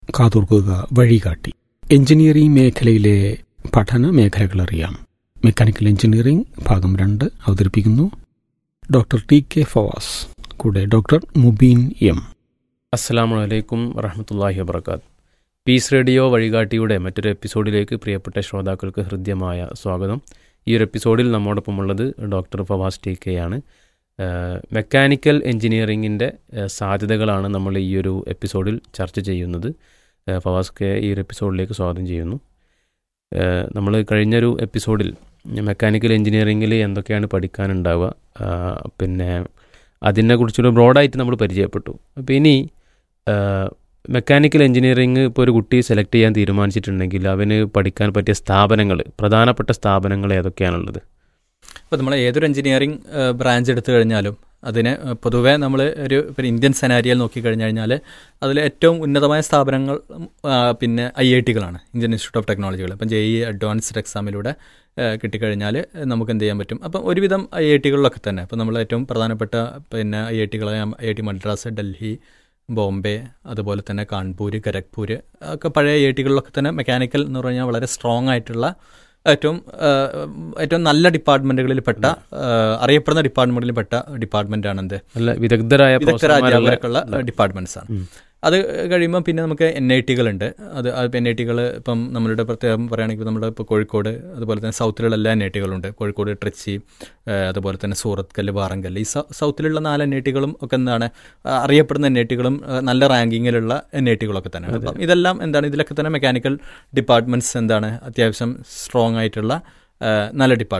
കാതോർക്കുക വഴികാട്ടി എഞ്ചിനീയറിംഗ് മേഖലയിലെ പഠന മേഖലകൾ അറിയാം മെക്കാനിക്കൽ എഞ്ചിനീയറിംഗ് ഭാഗം രണ്ട് അവതരിപ്പിക്കുന്നു ഡോക്ടർ ടി കെ ഫവാസ് കൂടെ ഡോക്ടർ മുബീൻ എം അസ്സാം വലൈക്കും വറഹമത്തല്ലാഹി വബർക്കാത്ത് പീസ് റേഡിയോ വഴികാട്ടിയുടെ മറ്റൊരു എപ്പിസോഡിലേക്ക് പ്രിയപ്പെട്ട ശ്രോതാക്കൾക്ക് ഹൃദ്യമായ സ്വാഗതം ഈ ഒരു എപ്പിസോഡിൽ നമ്മോടൊപ്പമുള്ളത് ഡോക്ടർ ഫവാസ് ടി കെ ആണ് ഏഹ് മെക്കാനിക്കൽ എഞ്ചിനീയറിങ്ങിൻ്റെ ഏഹ് സാധ്യതകളാണ് നമ്മൾ ഈ ഒരു എപ്പിസോഡിൽ ചർച്ച ചെയ്യുന്നത് ഏഹ് ഫവാസ് കെ ഈ ഒരു എപ്പിസോഡിലേക്ക് സ്വാഗതം ചെയ്യുന്നു ഏഹ് നമ്മൾ കഴിഞ്ഞൊരു എപ്പിസോഡിൽ മെക്കാനിക്കൽ എഞ്ചിനീയറിങ്ങിൽ എന്തൊക്കെയാണ് പഠിക്കാനുണ്ടാവുക ആഹ് പിന്നെ അതിനെക്കുറിച്ചൊരു ബ്രോഡായിട്ട് നമ്മൾ പരിചയപ്പെട്ടു അപ്പോൾ ഇനി മെക്കാനിക്കൽ എഞ്ചിനീയറിംഗ് ഇപ്പോൾ ഒരു കുട്ടി സെലക്ട് ചെയ്യാൻ തീരുമാനിച്ചിട്ടുണ്ടെങ്കിൽ അവന് പഠിക്കാൻ പറ്റിയ സ്ഥാപനങ്ങൾ പ്രധാനപ്പെട്ട സ്ഥാപനങ്ങൾ ഏതൊക്കെയാണുള്ളത് ഇപ്പോൾ നമ്മൾ ഏതൊരു എഞ്ചിനീയറിംഗ് ബ്രാഞ്ച് എടുത്തു കഴിഞ്ഞാലും അതിന് പൊതുവേ നമ്മൾ ഒരു ഇപ്പോൾ ഇന്ത്യൻ സെനാരിയൽ നോക്കിക്കഴിഞ്ഞു കഴിഞ്ഞാൽ അതിൽ ഏറ്റവും ഉന്നതമായ സ്ഥാപനങ്ങൾ ആ, പിന്നെ ഐ ഐ ടികളാണ് ഇന്ത്യൻ ഇൻസ്റ്റിറ്റ്യൂട്ട് ഓഫ് ടെക്നോളജികൾ ഇപ്പം ജെ ഇ അഡ്വാൻസ്ഡ് എക്സാമിലൂടെ ആ, കിട്ടിക്കഴിഞ്ഞാൽ നമുക്ക് എന്ത് ചെയ്യാൻ പറ്റും അപ്പം ഒരുവിധം ഐ ഐ ടികളിലൊക്കെ തന്നെ ഇപ്പം നമ്മൾ ഏറ്റവും പ്രധാനപ്പെട്ട പിന്നെ ഐ ഐ ടികളായ I I T Madras Delhi Bombay അതുപോലെ തന്നെ കാൺപൂർ ഖരഗ്പൂർ ഒക്കെ പഴയ ഐ ഐ ടികളിലൊക്കെ തന്നെ മെക്കാനിക്കൽ എന്ന് പറഞ്ഞാൽ വളരെ സ്ട്രോങ് ആയിട്ടുള്ള ഏറ്റവും ആ, ഏറ്റവും നല്ല ഡിപ്പാർട്ട്മെന്റുകളിൽ പെട്ട ആ, അറിയപ്പെടുന്ന ഡിപ്പാർട്ട്മെന്റിൽ പെട്ട ഡിപ്പാർട്ട്മെന്റ് ആണ് എന്ത് നല്ല വിദഗ്ധരായ വിദഗ്ധ പ്രൊഫസർമാരുള്ള- അധ്യാപകരൊക്കെയുള്ള ഡിപ്പാർട്ട്മെന്റ്സ് ആണ് ഉം. അത് കഴിയുമ്പോൾ പിന്നെ നമുക്ക് എൻ ഐ ടികളുണ്ട് അത് എൻ ഐ ടികൾ ഇപ്പം നമ്മളുടെ പ്രത്യേകം പറയുകയാണെങ്കിൽ നമ്മുടെ ഇപ്പോൾ കോഴിക്കോട് അതുപോലെ തന്നെ സൗത്തിലുള്ള എല്ലാ എൻ ഐ ടികളുണ്ട് കോഴിക്കോട് ട്രിച്ചി ആ, അതുപോലെ തന്നെ സൂറത്ത് കല്ല് വാറങ്കല്ല് ഈ സൗ- സൗത്തിലുള്ള നാല് എൻ ഐ ടികളും ഒക്കെ എന്താണ് ആ, അറിയപ്പെടുന്ന എൻ ഐ ടികളും ആ, നല്ല റാങ്കിങ്ങിലുള്ള എൻ ഐ ടികളൊക്കെ തന്നെയാണ് അപ്പം ഇതെല്ലാം എന്താണ് ഇതിലൊക്കെ തന്നെ മെക്കാനിക്കൽ ഡിപ്പാർട്ട്മെന്റ്സ് എന്താണ് അത്യാവശ്യം സ്ട്രോങ് ആയിട്ടുള്ള ആ, നല്ല ഡിപ്പാർട്ട്മെന്റ്